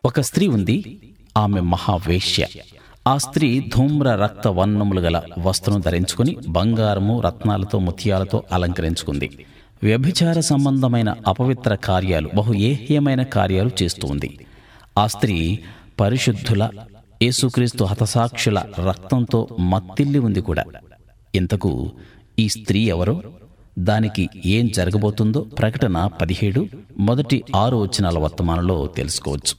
ఒక స్త్రీ ఉంది ఆమె మహావేశ్య ఆ స్త్రీ ధూమ్ర రక్త వర్ణములు గల వస్త్రం ధరించుకుని బంగారము రత్నాలతో ముత్యాలతో అలంకరించుకుంది వ్యభిచార సంబంధమైన అపవిత్ర కార్యాలు బహు ఏహ్యమైన కార్యాలు చేస్తూ ఉంది ఆ స్త్రీ పరిశుద్ధుల యేసుక్రీస్తు హతసాక్షుల రక్తంతో మత్తిల్లి ఉంది కూడా ఇంతకు ఈ స్త్రీ ఎవరో దానికి ఏం జరగబోతుందో ప్రకటన పదిహేడు మొదటి ఆరు వచనాల వర్తమానంలో తెలుసుకోవచ్చు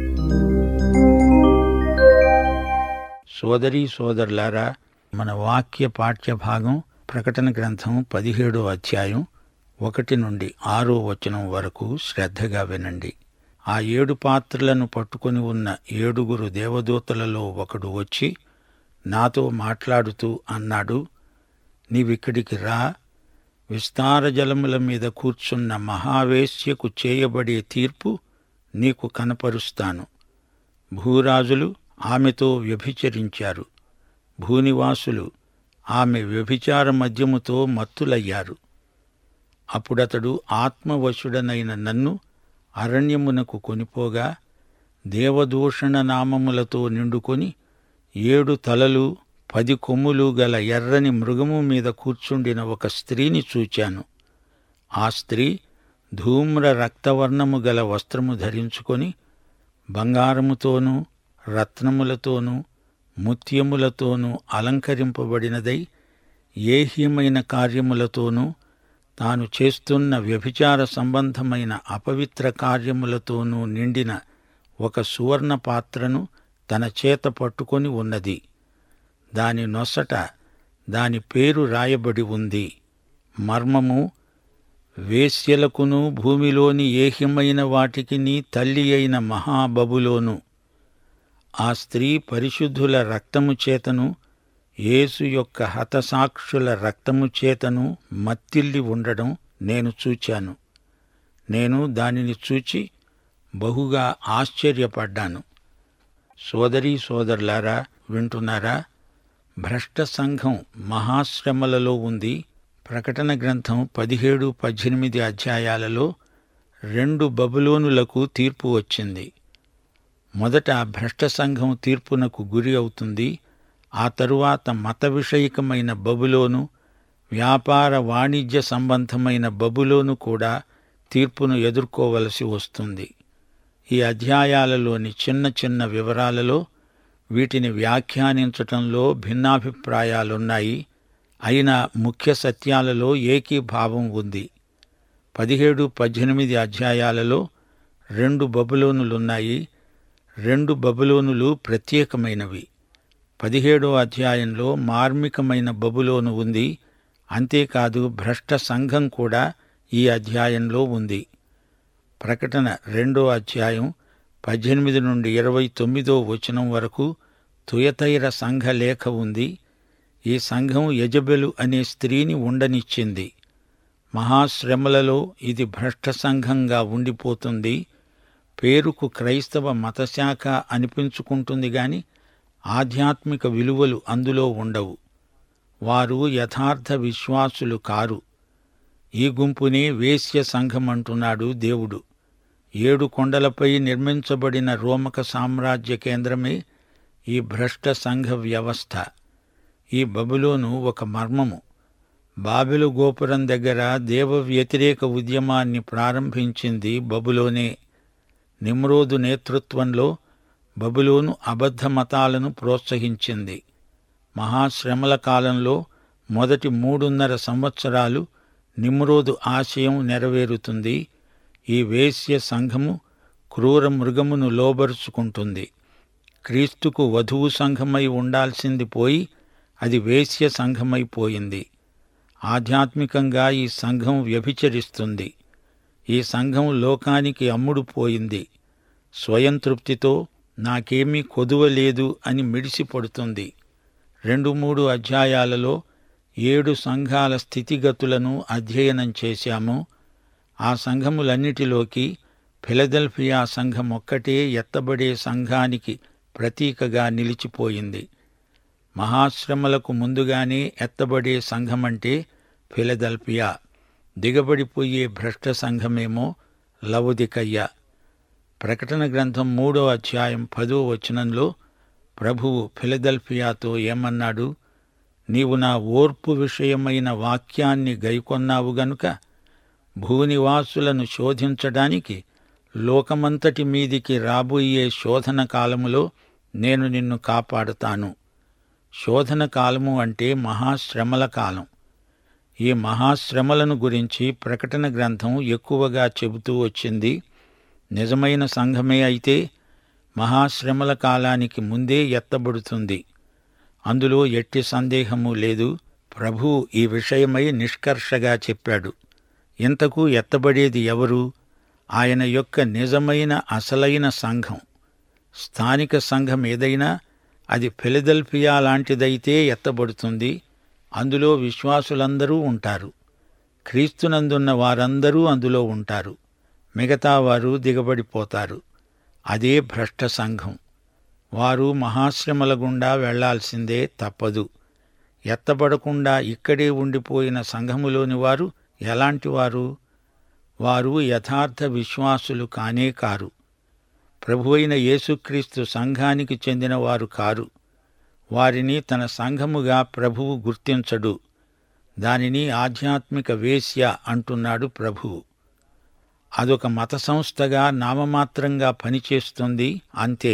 సోదరీ సోదరులారా మన వాక్య పాఠ్య భాగం ప్రకటన గ్రంథం పదిహేడో అధ్యాయం ఒకటి నుండి ఆరో వచనం వరకు శ్రద్ధగా వినండి ఆ ఏడు పాత్రలను పట్టుకొని ఉన్న ఏడుగురు దేవదూతలలో ఒకడు వచ్చి నాతో మాట్లాడుతూ అన్నాడు నీవిక్కడికి రా విస్తార జలముల మీద కూర్చున్న మహావేశ్యకు చేయబడే తీర్పు నీకు కనపరుస్తాను భూరాజులు ఆమెతో వ్యభిచరించారు భూనివాసులు ఆమె వ్యభిచార మద్యముతో మత్తులయ్యారు అప్పుడతడు ఆత్మవశుడనైన నన్ను అరణ్యమునకు కొనిపోగా దేవదూషణ నామములతో నిండుకొని ఏడు తలలు పది కొమ్ములు గల ఎర్రని మృగము మీద కూర్చుండిన ఒక స్త్రీని చూచాను ఆ స్త్రీ ధూమ్ర రక్తవర్ణము గల వస్త్రము ధరించుకొని బంగారముతోనూ రత్నములతోనూ ముత్యములతోనూ అలంకరింపబడినదై ఏహ్యమైన కార్యములతోనూ తాను చేస్తున్న వ్యభిచార సంబంధమైన అపవిత్ర కార్యములతోనూ నిండిన ఒక సువర్ణ పాత్రను తన చేత పట్టుకొని ఉన్నది దాని నొసట దాని పేరు రాయబడి ఉంది మర్మము వేశ్యలకును భూమిలోని ఏహ్యమైన వాటికిని తల్లి అయిన మహాబబులోను ఆ స్త్రీ పరిశుద్ధుల రక్తము చేతను యేసు యొక్క హతసాక్షుల రక్తము చేతను మత్తిల్లి ఉండడం నేను చూచాను నేను దానిని చూచి బహుగా ఆశ్చర్యపడ్డాను సోదరీ సోదరులారా వింటున్నారా భ్రష్ట సంఘం మహాశ్రమలలో ఉంది ప్రకటన గ్రంథం పదిహేడు పద్దెనిమిది అధ్యాయాలలో రెండు బబులోనులకు తీర్పు వచ్చింది మొదట భ్రష్ట సంఘం తీర్పునకు గురి అవుతుంది ఆ తరువాత మత విషయకమైన బబులోను వ్యాపార వాణిజ్య సంబంధమైన బబులోను కూడా తీర్పును ఎదుర్కోవలసి వస్తుంది ఈ అధ్యాయాలలోని చిన్న చిన్న వివరాలలో వీటిని వ్యాఖ్యానించటంలో భిన్నాభిప్రాయాలున్నాయి అయినా ముఖ్య సత్యాలలో ఏకీభావం ఉంది పదిహేడు పద్దెనిమిది అధ్యాయాలలో రెండు బబులోనులున్నాయి రెండు బబులోనులు ప్రత్యేకమైనవి పదిహేడో అధ్యాయంలో మార్మికమైన బబులోను ఉంది అంతేకాదు భ్రష్ట సంఘం కూడా ఈ అధ్యాయంలో ఉంది ప్రకటన రెండో అధ్యాయం పద్దెనిమిది నుండి ఇరవై తొమ్మిదో వచనం వరకు తుయతైర సంఘ లేఖ ఉంది ఈ సంఘం యజబెలు అనే స్త్రీని ఉండనిచ్చింది మహాశ్రమలలో ఇది భ్రష్ట సంఘంగా ఉండిపోతుంది పేరుకు క్రైస్తవ మతశాఖ అనిపించుకుంటుంది గాని ఆధ్యాత్మిక విలువలు అందులో ఉండవు వారు యథార్థ విశ్వాసులు కారు ఈ గుంపునే వేశ్య సంఘం అంటున్నాడు దేవుడు ఏడు కొండలపై నిర్మించబడిన రోమక సామ్రాజ్య కేంద్రమే ఈ భ్రష్ట సంఘ వ్యవస్థ ఈ బబులోను ఒక మర్మము బాబెలు గోపురం దగ్గర దేవ వ్యతిరేక ఉద్యమాన్ని ప్రారంభించింది బబులోనే నిమ్రోదు నేతృత్వంలో బబులోను అబద్ధ మతాలను ప్రోత్సహించింది మహాశ్రమల కాలంలో మొదటి మూడున్నర సంవత్సరాలు నిమ్రోదు ఆశయం నెరవేరుతుంది ఈ వేశ్య సంఘము క్రూర మృగమును లోబరుచుకుంటుంది క్రీస్తుకు వధువు సంఘమై ఉండాల్సింది పోయి అది వేశ్య సంఘమైపోయింది ఆధ్యాత్మికంగా ఈ సంఘం వ్యభిచరిస్తుంది ఈ సంఘం లోకానికి అమ్ముడు పోయింది స్వయం తృప్తితో నాకేమీ కొదువ లేదు అని మిడిసిపడుతుంది రెండు మూడు అధ్యాయాలలో ఏడు సంఘాల స్థితిగతులను అధ్యయనం చేశాము ఆ సంఘములన్నిటిలోకి ఫిలదెల్ఫియా సంఘం ఒక్కటే ఎత్తబడే సంఘానికి ప్రతీకగా నిలిచిపోయింది మహాశ్రమలకు ముందుగానే ఎత్తబడే సంఘమంటే ఫిలదెల్ఫియా దిగబడిపోయే భ్రష్ట సంఘమేమో లవుదికయ్య ప్రకటన గ్రంథం మూడో అధ్యాయం పదో వచనంలో ప్రభువు ఫిలదెల్ఫియాతో ఏమన్నాడు నీవు నా ఓర్పు విషయమైన వాక్యాన్ని గైకొన్నావు గనుక భూనివాసులను శోధించడానికి లోకమంతటి మీదికి రాబోయే శోధన కాలములో నేను నిన్ను కాపాడుతాను శోధన కాలము అంటే మహాశ్రమల కాలం ఈ మహాశ్రమలను గురించి ప్రకటన గ్రంథం ఎక్కువగా చెబుతూ వచ్చింది నిజమైన సంఘమే అయితే మహాశ్రమల కాలానికి ముందే ఎత్తబడుతుంది అందులో ఎట్టి సందేహము లేదు ప్రభు ఈ విషయమై నిష్కర్షగా చెప్పాడు ఇంతకు ఎత్తబడేది ఎవరు ఆయన యొక్క నిజమైన అసలైన సంఘం స్థానిక సంఘం ఏదైనా అది ఫిలదెల్ఫియా లాంటిదైతే ఎత్తబడుతుంది అందులో విశ్వాసులందరూ ఉంటారు క్రీస్తునందున్న వారందరూ అందులో ఉంటారు మిగతా వారు దిగబడిపోతారు అదే భ్రష్ట సంఘం వారు మహాశ్రమల గుండా వెళ్లాల్సిందే తప్పదు ఎత్తబడకుండా ఇక్కడే ఉండిపోయిన సంఘములోని వారు ఎలాంటివారు వారు యథార్థ విశ్వాసులు కానే కారు ప్రభువైన యేసుక్రీస్తు సంఘానికి చెందిన వారు కారు వారిని తన సంఘముగా ప్రభువు గుర్తించడు దానిని ఆధ్యాత్మిక వేశ్య అంటున్నాడు ప్రభువు అదొక మత సంస్థగా నామమాత్రంగా పనిచేస్తుంది అంతే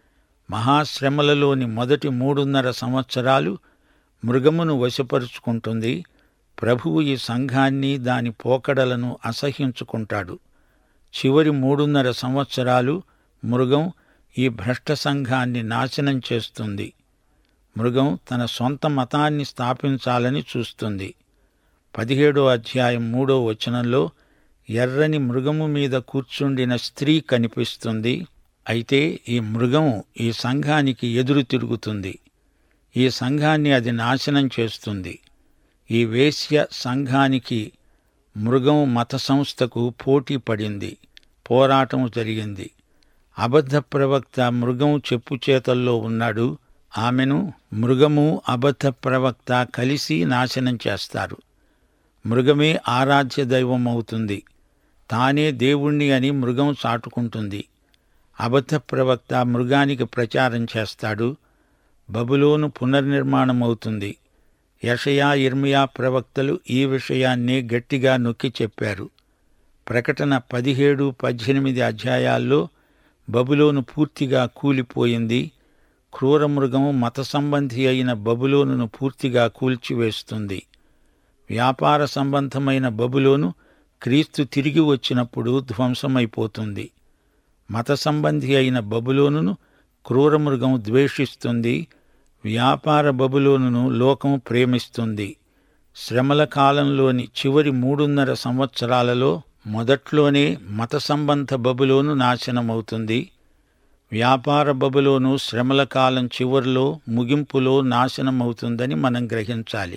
మహాశ్రమలలోని మొదటి మూడున్నర సంవత్సరాలు మృగమును వశపరుచుకుంటుంది ప్రభువు ఈ సంఘాన్ని దాని పోకడలను అసహ్యించుకుంటాడు చివరి మూడున్నర సంవత్సరాలు మృగం ఈ భ్రష్ట సంఘాన్ని నాశనం చేస్తుంది మృగం తన సొంత మతాన్ని స్థాపించాలని చూస్తుంది పదిహేడో అధ్యాయం మూడో వచనంలో ఎర్రని మృగము మీద కూర్చుండిన స్త్రీ కనిపిస్తుంది అయితే ఈ మృగం ఈ సంఘానికి ఎదురు తిరుగుతుంది ఈ సంఘాన్ని అది నాశనం చేస్తుంది ఈ వేశ్య సంఘానికి మృగం మత సంస్థకు పోటీ పడింది పోరాటం జరిగింది అబద్ధ ప్రవక్త మృగం చెప్పు చేతల్లో ఉన్నాడు ఆమెను మృగము అబద్ధ ప్రవక్త కలిసి నాశనం చేస్తారు మృగమే ఆరాధ్య దైవం అవుతుంది తానే దేవుణ్ణి అని మృగం చాటుకుంటుంది అబద్ధ ప్రవక్త మృగానికి ప్రచారం చేస్తాడు బబులోను పునర్నిర్మాణం అవుతుంది యషయా ఇర్మియా ప్రవక్తలు ఈ విషయాన్నే గట్టిగా నొక్కి చెప్పారు ప్రకటన పదిహేడు పద్దెనిమిది అధ్యాయాల్లో బబులోను పూర్తిగా కూలిపోయింది క్రూరమృగం మత సంబంధి అయిన బబులోనును పూర్తిగా కూల్చివేస్తుంది వ్యాపార సంబంధమైన బబులోను క్రీస్తు తిరిగి వచ్చినప్పుడు ధ్వంసమైపోతుంది మత సంబంధి అయిన బబులోనును క్రూరమృగం ద్వేషిస్తుంది వ్యాపార బబులోనును లోకం ప్రేమిస్తుంది శ్రమల కాలంలోని చివరి మూడున్నర సంవత్సరాలలో మొదట్లోనే మత సంబంధ బబులోను నాశనమవుతుంది వ్యాపార బబులోను శ్రమల కాలం చివరిలో ముగింపులో నాశనమవుతుందని మనం గ్రహించాలి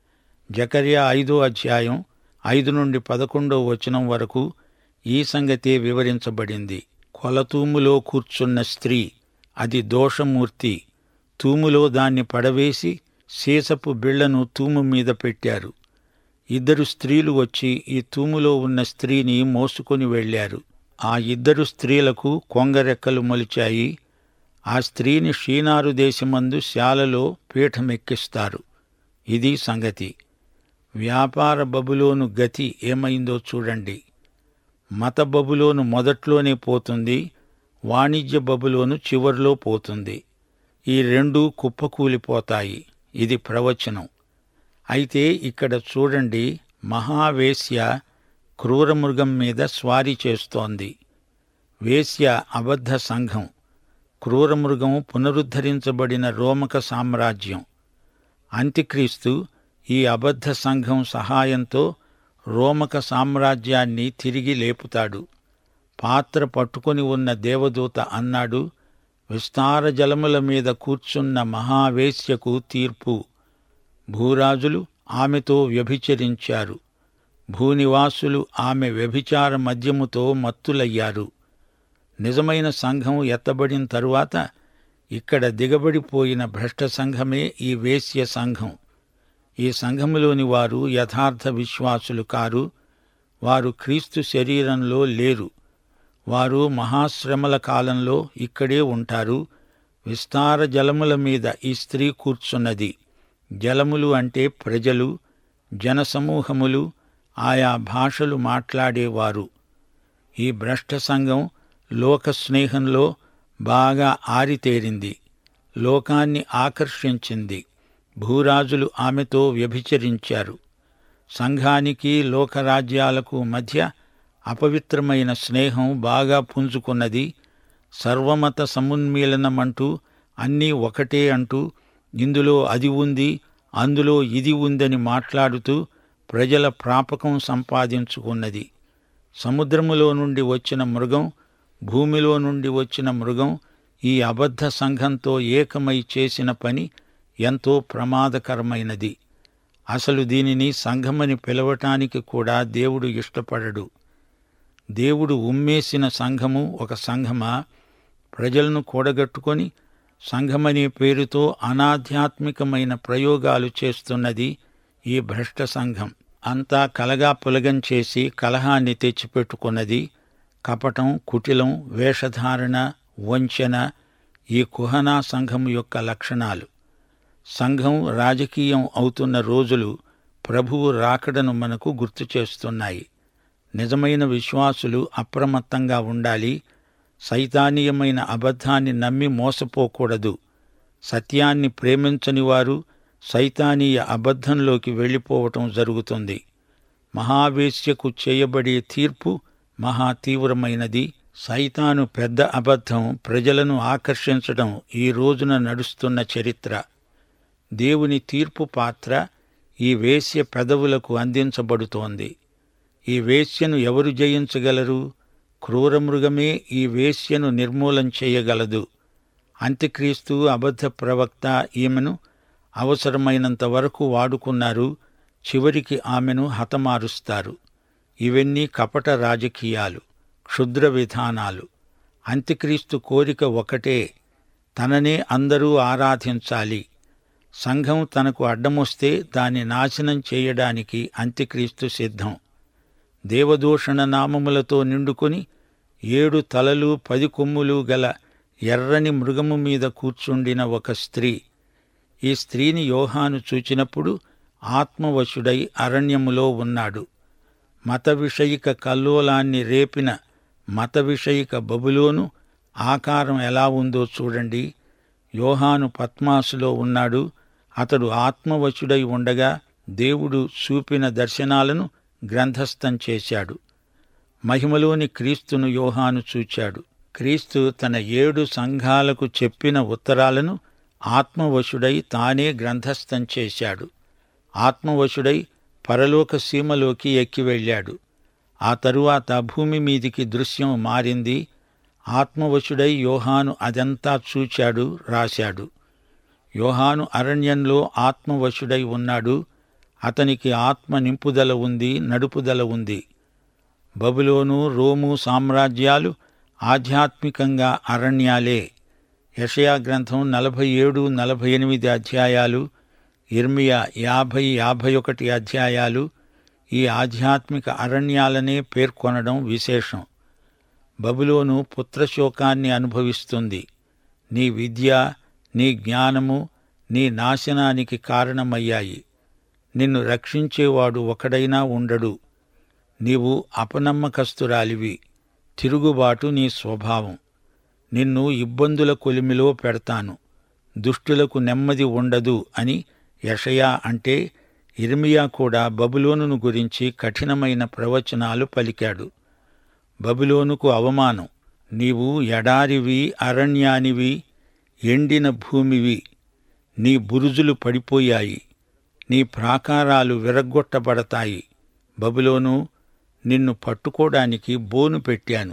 జకర్యా ఐదో అధ్యాయం ఐదు నుండి పదకొండో వచనం వరకు ఈ సంగతే వివరించబడింది కొలతూములో కూర్చున్న స్త్రీ అది దోషమూర్తి తూములో దాన్ని పడవేసి సీసపు బిళ్లను తూము మీద పెట్టారు ఇద్దరు స్త్రీలు వచ్చి ఈ తూములో ఉన్న స్త్రీని మోసుకొని వెళ్లారు ఆ ఇద్దరు స్త్రీలకు కొంగరెక్కలు మొలిచాయి ఆ స్త్రీని షీనారు దేశమందు శాలలో పీఠమెక్కిస్తారు ఇది సంగతి వ్యాపార బబులోను గతి ఏమైందో చూడండి మత బబులోను మొదట్లోనే పోతుంది వాణిజ్య బబులోను చివర్లో పోతుంది ఈ రెండు కుప్పకూలిపోతాయి ఇది ప్రవచనం అయితే ఇక్కడ చూడండి మహావేశ్య క్రూరమృగం మీద స్వారీ చేస్తోంది వేశ్య అబద్ధ సంఘం క్రూరమృగం పునరుద్ధరించబడిన రోమక సామ్రాజ్యం అంత్యక్రీస్తు ఈ అబద్ధ సంఘం సహాయంతో రోమక సామ్రాజ్యాన్ని తిరిగి లేపుతాడు పాత్ర పట్టుకొని ఉన్న దేవదూత అన్నాడు విస్తార జలముల మీద కూర్చున్న మహావేశ్యకు తీర్పు భూరాజులు ఆమెతో వ్యభిచరించారు భూనివాసులు ఆమె వ్యభిచార మద్యముతో మత్తులయ్యారు నిజమైన సంఘం ఎత్తబడిన తరువాత ఇక్కడ దిగబడిపోయిన భ్రష్ట సంఘమే ఈ వేశ్య సంఘం ఈ సంఘములోని వారు యథార్థ విశ్వాసులు కారు వారు క్రీస్తు శరీరంలో లేరు వారు మహాశ్రమల కాలంలో ఇక్కడే ఉంటారు విస్తార జలముల మీద ఈ స్త్రీ కూర్చున్నది జలములు అంటే ప్రజలు జనసమూహములు ఆయా భాషలు మాట్లాడేవారు ఈ భ్రష్ట సంఘం లోక స్నేహంలో బాగా ఆరితేరింది లోకాన్ని ఆకర్షించింది భూరాజులు ఆమెతో వ్యభిచరించారు సంఘానికి లోకరాజ్యాలకు మధ్య అపవిత్రమైన స్నేహం బాగా పుంజుకున్నది సర్వమత సమున్మీలనమంటూ అన్నీ ఒకటే అంటూ ఇందులో అది ఉంది అందులో ఇది ఉందని మాట్లాడుతూ ప్రజల ప్రాపకం సంపాదించుకున్నది సముద్రములో నుండి వచ్చిన మృగం భూమిలో నుండి వచ్చిన మృగం ఈ అబద్ధ సంఘంతో ఏకమై చేసిన పని ఎంతో ప్రమాదకరమైనది అసలు దీనిని సంఘమని పిలవటానికి కూడా దేవుడు ఇష్టపడడు దేవుడు ఉమ్మేసిన సంఘము ఒక సంఘమా ప్రజలను కూడగట్టుకొని సంఘమనే పేరుతో అనాధ్యాత్మికమైన ప్రయోగాలు చేస్తున్నది ఈ భ్రష్ట సంఘం అంతా కలగా పులగం చేసి కలహాన్ని తెచ్చిపెట్టుకున్నది కపటం కుటిలం వేషధారణ వంచన ఈ కుహనా సంఘం యొక్క లక్షణాలు సంఘం రాజకీయం అవుతున్న రోజులు ప్రభువు రాకడను మనకు గుర్తు చేస్తున్నాయి నిజమైన విశ్వాసులు అప్రమత్తంగా ఉండాలి సైతానీయమైన అబద్ధాన్ని నమ్మి మోసపోకూడదు సత్యాన్ని ప్రేమించని వారు సైతానీయ అబద్ధంలోకి వెళ్ళిపోవటం జరుగుతుంది మహావేశ్యకు చేయబడే తీర్పు మహా తీవ్రమైనది సైతాను పెద్ద అబద్ధం ప్రజలను ఆకర్షించడం ఈ రోజున నడుస్తున్న చరిత్ర దేవుని తీర్పు పాత్ర ఈ వేశ్య పెదవులకు అందించబడుతోంది ఈ వేశ్యను ఎవరు జయించగలరు క్రూరమృగమే ఈ వేశ్యను నిర్మూలం చేయగలదు అంత్యక్రీస్తు అబద్ధ ప్రవక్త ఈమెను అవసరమైనంత వరకు వాడుకున్నారు చివరికి ఆమెను హతమారుస్తారు ఇవన్నీ కపట రాజకీయాలు క్షుద్ర విధానాలు అంత్యక్రీస్తు కోరిక ఒకటే తననే అందరూ ఆరాధించాలి సంఘం తనకు అడ్డమొస్తే దాన్ని నాశనం చేయడానికి అంత్యక్రీస్తు సిద్ధం దేవదూషణ నామములతో నిండుకొని ఏడు తలలు పది కొమ్ములు గల ఎర్రని మృగము మీద కూర్చుండిన ఒక స్త్రీ ఈ స్త్రీని యోహాను చూచినప్పుడు ఆత్మవశుడై అరణ్యములో ఉన్నాడు మత విషయిక కల్లోలాన్ని రేపిన మత విషయిక బబులోను ఆకారం ఎలా ఉందో చూడండి యోహాను పద్మాసులో ఉన్నాడు అతడు ఆత్మవశుడై ఉండగా దేవుడు చూపిన దర్శనాలను గ్రంథస్థం చేశాడు మహిమలోని క్రీస్తును యోహాను చూచాడు క్రీస్తు తన ఏడు సంఘాలకు చెప్పిన ఉత్తరాలను ఆత్మవశుడై తానే గ్రంథస్థం చేశాడు ఆత్మవశుడై పరలోక సీమలోకి ఎక్కి వెళ్ళాడు ఆ తరువాత భూమి మీదికి దృశ్యం మారింది ఆత్మవశుడై యోహాను అదంతా చూచాడు రాశాడు యోహాను అరణ్యంలో ఆత్మవశుడై ఉన్నాడు అతనికి ఆత్మ నింపుదల ఉంది నడుపుదల ఉంది బబులోను రోము సామ్రాజ్యాలు ఆధ్యాత్మికంగా అరణ్యాలే యషయా గ్రంథం నలభై ఏడు నలభై ఎనిమిది అధ్యాయాలు ఇర్మియా యాభై యాభై ఒకటి అధ్యాయాలు ఈ ఆధ్యాత్మిక అరణ్యాలనే పేర్కొనడం విశేషం బబులోను పుత్రశోకాన్ని అనుభవిస్తుంది నీ విద్య నీ జ్ఞానము నీ నాశనానికి కారణమయ్యాయి నిన్ను రక్షించేవాడు ఒకడైనా ఉండడు నీవు అపనమ్మకస్తురాలివి తిరుగుబాటు నీ స్వభావం నిన్ను ఇబ్బందుల కొలిమిలో పెడతాను దుష్టులకు నెమ్మది ఉండదు అని యషయా అంటే ఇర్మియా కూడా బబులోనును గురించి కఠినమైన ప్రవచనాలు పలికాడు బబులోనుకు అవమానం నీవు ఎడారివి అరణ్యానివి ఎండిన భూమివి నీ బురుజులు పడిపోయాయి నీ ప్రాకారాలు విరగ్గొట్టబడతాయి బబులోను నిన్ను పట్టుకోడానికి బోను పెట్టాను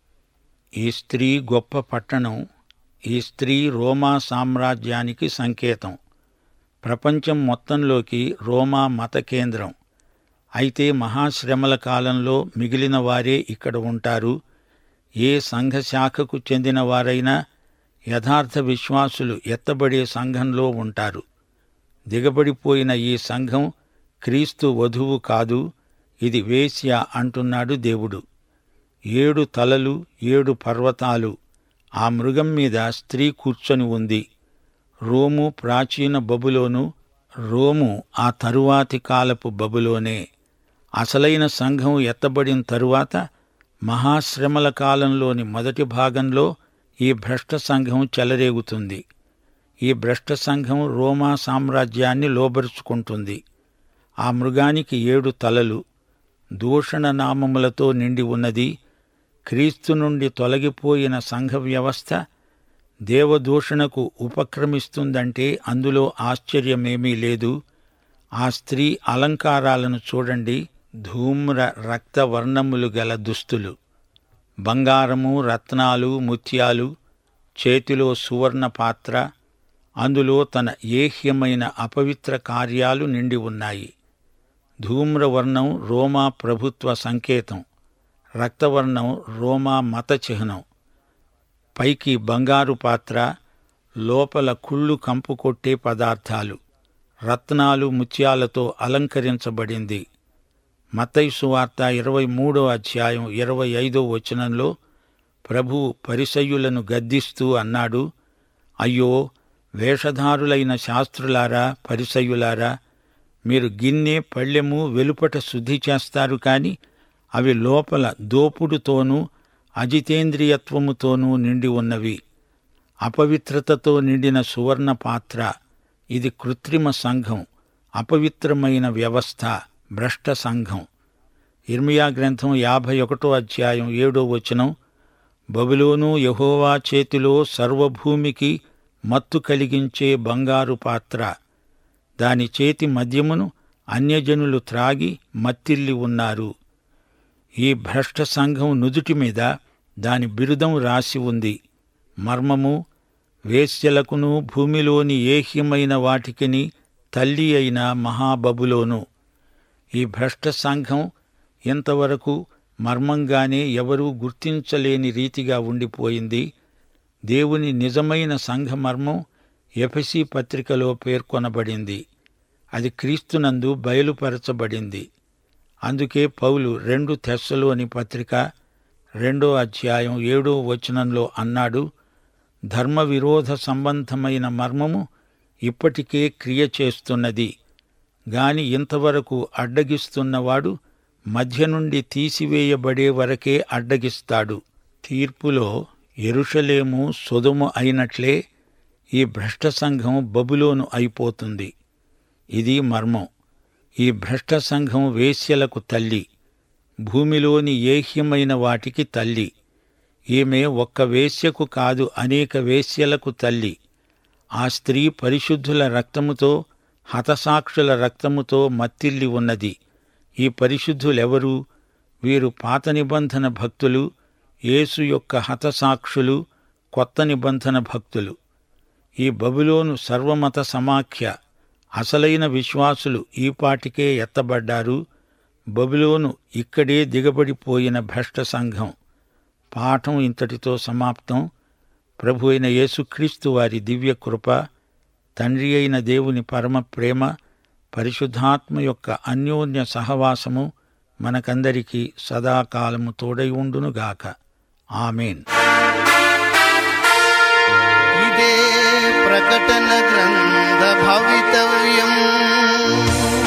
ఈ స్త్రీ గొప్ప పట్టణం ఈ స్త్రీ రోమా సామ్రాజ్యానికి సంకేతం ప్రపంచం మొత్తంలోకి రోమా మత కేంద్రం అయితే మహాశ్రమల కాలంలో మిగిలిన వారే ఇక్కడ ఉంటారు ఏ సంఘ శాఖకు చెందిన వారైనా యథార్థ విశ్వాసులు ఎత్తబడే సంఘంలో ఉంటారు దిగబడిపోయిన ఈ సంఘం క్రీస్తు వధువు కాదు ఇది వేశ్య అంటున్నాడు దేవుడు ఏడు తలలు ఏడు పర్వతాలు ఆ మృగం మీద స్త్రీ కూర్చొని ఉంది రోము ప్రాచీన బబులోను రోము ఆ తరువాతి కాలపు బబులోనే అసలైన సంఘం ఎత్తబడిన తరువాత మహాశ్రమల కాలంలోని మొదటి భాగంలో ఈ భ్రష్ట సంఘం చెలరేగుతుంది ఈ భ్రష్ట సంఘం రోమా సామ్రాజ్యాన్ని లోబరుచుకుంటుంది ఆ మృగానికి ఏడు తలలు దూషణ నామములతో నిండి ఉన్నది క్రీస్తు నుండి తొలగిపోయిన సంఘ వ్యవస్థ దేవదూషణకు ఉపక్రమిస్తుందంటే అందులో ఆశ్చర్యమేమీ లేదు ఆ స్త్రీ అలంకారాలను చూడండి ధూమ్ర రక్తవర్ణములు గల దుస్తులు బంగారము రత్నాలు ముత్యాలు చేతిలో సువర్ణ పాత్ర అందులో తన ఏహ్యమైన అపవిత్ర కార్యాలు నిండి ఉన్నాయి ధూమ్రవర్ణం రోమా ప్రభుత్వ సంకేతం రక్తవర్ణం రోమా మత చిహ్నం పైకి బంగారు పాత్ర లోపల కుళ్ళు కంపు కొట్టే పదార్థాలు రత్నాలు ముత్యాలతో అలంకరించబడింది మత్తైసు వార్త ఇరవై మూడో అధ్యాయం ఇరవై ఐదో వచనంలో ప్రభు పరిసయ్యులను గద్దిస్తూ అన్నాడు అయ్యో వేషధారులైన శాస్త్రులారా పరిసయ్యులారా మీరు గిన్నె పళ్ళెము వెలుపట శుద్ధి చేస్తారు కాని అవి లోపల దోపుడుతోనూ అజితేంద్రియత్వముతోనూ నిండి ఉన్నవి అపవిత్రతతో నిండిన సువర్ణ పాత్ర ఇది కృత్రిమ సంఘం అపవిత్రమైన వ్యవస్థ భ్రష్ట సంఘం ఇర్మియా గ్రంథం యాభై ఒకటో అధ్యాయం ఏడో వచనం బబులోను యహోవా చేతిలో సర్వభూమికి మత్తు కలిగించే బంగారు పాత్ర దాని చేతి మద్యమును అన్యజనులు త్రాగి మత్తిల్లి ఉన్నారు ఈ భ్రష్ట సంఘం నుదుటి మీద దాని బిరుదం రాసి ఉంది మర్మము వేశ్యలకును భూమిలోని ఏహ్యమైన వాటికిని తల్లి అయిన మహాబబులోను ఈ భ్రష్ట సంఘం ఇంతవరకు మర్మంగానే ఎవరూ గుర్తించలేని రీతిగా ఉండిపోయింది దేవుని నిజమైన సంఘ మర్మం ఎఫెసి పత్రికలో పేర్కొనబడింది అది క్రీస్తునందు బయలుపరచబడింది అందుకే పౌలు రెండు తెస్సలోని పత్రిక రెండో అధ్యాయం ఏడో వచనంలో అన్నాడు ధర్మ విరోధ సంబంధమైన మర్మము ఇప్పటికే క్రియ చేస్తున్నది గాని ఇంతవరకు అడ్డగిస్తున్నవాడు మధ్య నుండి తీసివేయబడే వరకే అడ్డగిస్తాడు తీర్పులో ఎరుషలేము సొదుము అయినట్లే ఈ భ్రష్ట సంఘం బబులోను అయిపోతుంది ఇది మర్మం ఈ భ్రష్ట సంఘం వేశ్యలకు తల్లి భూమిలోని ఏహ్యమైన వాటికి తల్లి ఈమె ఒక్క వేశ్యకు కాదు అనేక వేశ్యలకు తల్లి ఆ స్త్రీ పరిశుద్ధుల రక్తముతో హతసాక్షుల రక్తముతో మత్తిల్లి ఉన్నది ఈ పరిశుద్ధులెవరు వీరు పాత నిబంధన భక్తులు యేసు యొక్క హతసాక్షులు కొత్త నిబంధన భక్తులు ఈ బబులోను సర్వమత సమాఖ్య అసలైన విశ్వాసులు ఈపాటికే ఎత్తబడ్డారు బబులోను ఇక్కడే దిగబడిపోయిన భ్రష్ట సంఘం పాఠం ఇంతటితో సమాప్తం ప్రభు అయిన యేసుక్రీస్తు వారి దివ్య కృప తండ్రి అయిన దేవుని పరమ ప్రేమ పరిశుద్ధాత్మ యొక్క అన్యోన్య సహవాసము మనకందరికీ సదాకాలము తోడై ఉండునుగాక ఆమెన్ ఇదే ప్రకటన గ్రంథ భవితవ్యం